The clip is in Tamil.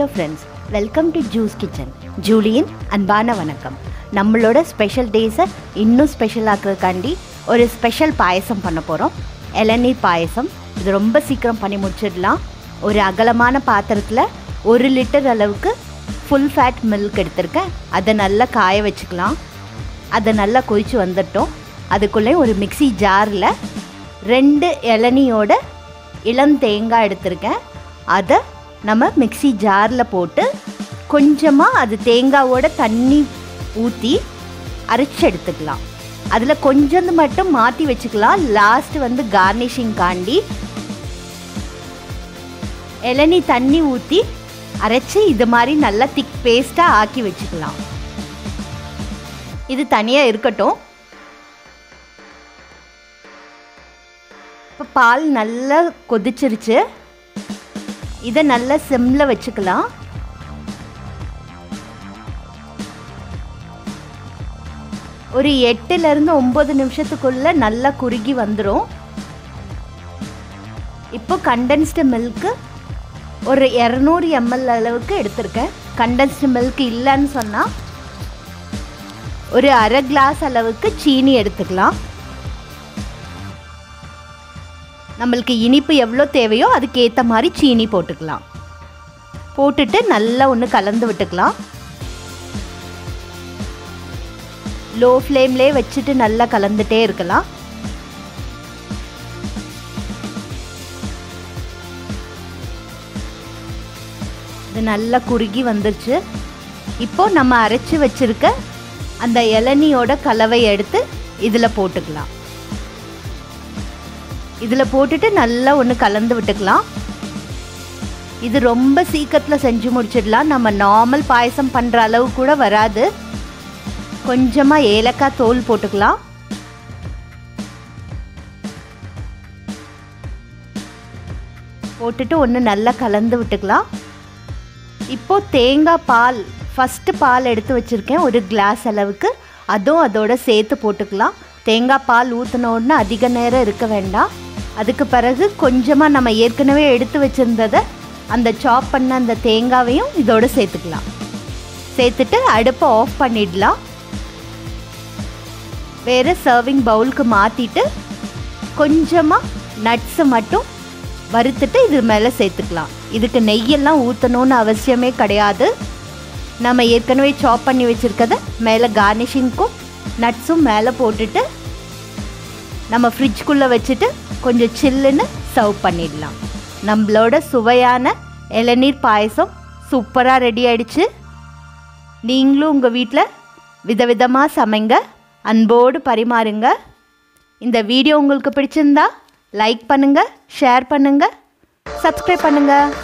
hello friends welcome to juice kitchen ஜூலியின் அன்பான வணக்கம் நம்மளோட ஸ்பெஷல் டேஸை இன்னும் ஸ்பெஷல் ஆக்குறதுக்காண்டி ஒரு ஸ்பெஷல் பாயசம் பண்ண போகிறோம் இளநீர் பாயசம் இது ரொம்ப சீக்கிரம் பண்ணி முடிச்சிடலாம் ஒரு அகலமான பாத்திரத்தில் ஒரு லிட்டர் அளவுக்கு ஃபுல் ஃபேட் மில்க் எடுத்திருக்கேன் அதை நல்லா காய வச்சுக்கலாம் அதை நல்லா கொதித்து வந்துட்டோம் அதுக்குள்ளே ஒரு மிக்ஸி ஜாரில் ரெண்டு இளநியோட இளம் தேங்காய் எடுத்திருக்கேன் அதை நம்ம மிக்ஸி ஜாரில் போட்டு கொஞ்சமாக அது தேங்காவோட தண்ணி ஊற்றி அரைச்சி எடுத்துக்கலாம் அதில் கொஞ்சம் மட்டும் மாற்றி வச்சுக்கலாம் லாஸ்ட் வந்து கார்னிஷிங் காண்டி இளநி தண்ணி ஊற்றி அரைச்சி இது மாதிரி நல்லா திக் பேஸ்ட்டாக ஆக்கி வச்சுக்கலாம் இது தனியாக இருக்கட்டும் இப்போ பால் நல்லா கொதிச்சிருச்சு இதை நல்லா சிம்மில் வச்சுக்கலாம் ஒரு எட்டுலேருந்து ஒம்பது நிமிஷத்துக்குள்ளே நல்லா குறுகி வந்துடும் இப்போ கண்டென்ஸ்டு மில்க்கு ஒரு இரநூறு எம்எல் அளவுக்கு எடுத்திருக்கேன் கண்டென்ஸ்டு மில்க் இல்லைன்னு சொன்னால் ஒரு அரை கிளாஸ் அளவுக்கு சீனி எடுத்துக்கலாம் நம்மளுக்கு இனிப்பு எவ்வளோ தேவையோ அதுக்கேற்ற மாதிரி சீனி போட்டுக்கலாம் போட்டுட்டு நல்லா ஒன்று கலந்து விட்டுக்கலாம் லோ ஃப்ளேம்லே வச்சுட்டு நல்லா கலந்துட்டே இருக்கலாம் இது நல்லா குறுகி வந்துருச்சு இப்போ நம்ம அரைச்சி வச்சிருக்க அந்த இளநியோட கலவை எடுத்து இதில் போட்டுக்கலாம் இதில் போட்டுட்டு நல்லா ஒன்று கலந்து விட்டுக்கலாம் இது ரொம்ப சீக்கிரத்தில் செஞ்சு முடிச்சிடலாம் நம்ம நார்மல் பாயசம் பண்ணுற அளவு கூட வராது கொஞ்சமாக ஏலக்காய் தோல் போட்டுக்கலாம் போட்டுட்டு ஒன்று நல்லா கலந்து விட்டுக்கலாம் இப்போது தேங்காய் பால் ஃபஸ்ட்டு பால் எடுத்து வச்சுருக்கேன் ஒரு கிளாஸ் அளவுக்கு அதுவும் அதோட சேர்த்து போட்டுக்கலாம் தேங்காய் பால் ஊற்றின உடனே அதிக நேரம் இருக்க வேண்டாம் அதுக்கு பிறகு கொஞ்சமாக நம்ம ஏற்கனவே எடுத்து வச்சுருந்ததை அந்த சாப் பண்ண அந்த தேங்காவையும் இதோடு சேர்த்துக்கலாம் சேர்த்துட்டு அடுப்பை ஆஃப் பண்ணிடலாம் வேறு சர்விங் பவுலுக்கு மாற்றிட்டு கொஞ்சமாக நட்ஸு மட்டும் வறுத்துட்டு இது மேலே சேர்த்துக்கலாம் இதுக்கு நெய்யெல்லாம் ஊற்றணும்னு அவசியமே கிடையாது நம்ம ஏற்கனவே சாப் பண்ணி வச்சுருக்கத மேலே கார்னிஷிங்க்கும் நட்ஸும் மேலே போட்டுட்டு நம்ம ஃப்ரிட்ஜ்குள்ளே வச்சுட்டு கொஞ்சம் சில்லுன்னு சர்வ் பண்ணிடலாம் நம்மளோட சுவையான இளநீர் பாயசம் சூப்பராக ரெடி ஆயிடுச்சு நீங்களும் உங்கள் வீட்டில் விதவிதமாக சமைங்க அன்போடு பரிமாறுங்க இந்த வீடியோ உங்களுக்கு பிடிச்சிருந்தா லைக் பண்ணுங்கள் ஷேர் பண்ணுங்கள் சப்ஸ்கிரைப் பண்ணுங்கள்